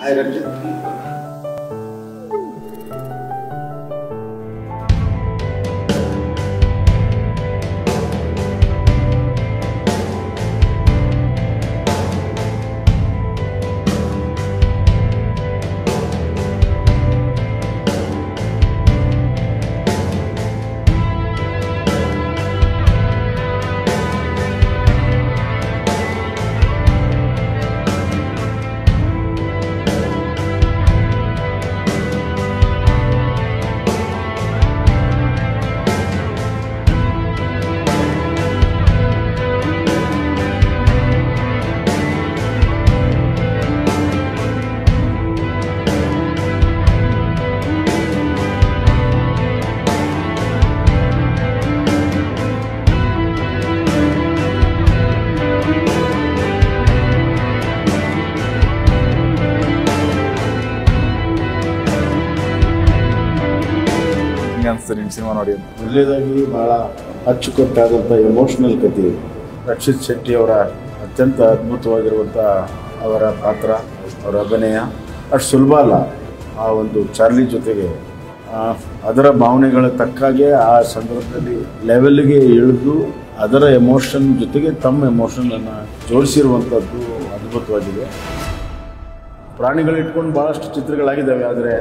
hi Rakshit ಹಿಂಗೆ ಅನ್ಸ್ತದೆ ನಿಮ್ಮ ಸಿನಿಮಾ ನೋಡಿ ಅಂತ ಮೊದಲನೇದಾಗಿ ಬಹಳ ಅಚ್ಚುಕಟ್ಟಾದಂಥ ಎಮೋಷ್ನಲ್ ಕಥೆ ರಕ್ಷಿತ್ ಶೆಟ್ಟಿ ಅವರ ಅತ್ಯಂತ ಅದ್ಭುತವಾಗಿರುವಂಥ ಅವರ ಪಾತ್ರ ಅವರ ಅಭಿನಯ ಅಷ್ಟು ಸುಲಭ ಅಲ್ಲ ಆ ಒಂದು ಚಾರ್ಲಿ ಜೊತೆಗೆ ಆ, ಅದರ ಭಾವನೆಗಳ ತಕ್ಕಾಗೆ ಆ ಸಂದರ್ಭದಲ್ಲಿ ಲೆವೆಲ್ಗೆ ಇಳಿದು ಅದರ ಎಮೋಷನ್ ಜೊತೆಗೆ ತಮ್ಮ ಎಮೋಷನನ್ನು ಜೋಡಿಸಿರುವಂಥದ್ದು ಅದ್ಭುತವಾಗಿದೆ ಪ್ರಾಣಿಗಳಿಟ್ಕೊಂಡು ಭಾಳಷ್ಟು ಚಿತ್ರಗಳಾಗಿದ್ದಾವೆ ಆದರೆ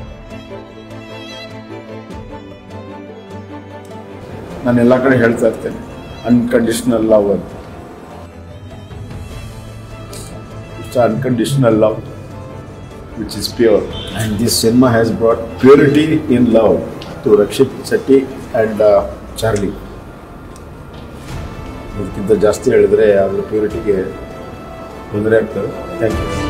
ನಾನು ಎಲ್ಲ ಕಡೆ ಹೇಳ್ತಾ ಇರ್ತೇನೆ ಅನ್ಕಂಡೀಷನಲ್ ಲವ್ ಅಂತ it's unconditional love which is pure and this cinema has brought purity in love to Rakshit Shetty and Charlie ಇದಕ್ಕಿಂತ ಜಾಸ್ತಿ ಹೇಳಿದ್ರೆ ಅದರ ಪ್ಯೂರಿಟಿಗೆ ತೊಂದರೆ ಆಗ್ತದೆ ಥ್ಯಾಂಕ್ ಯು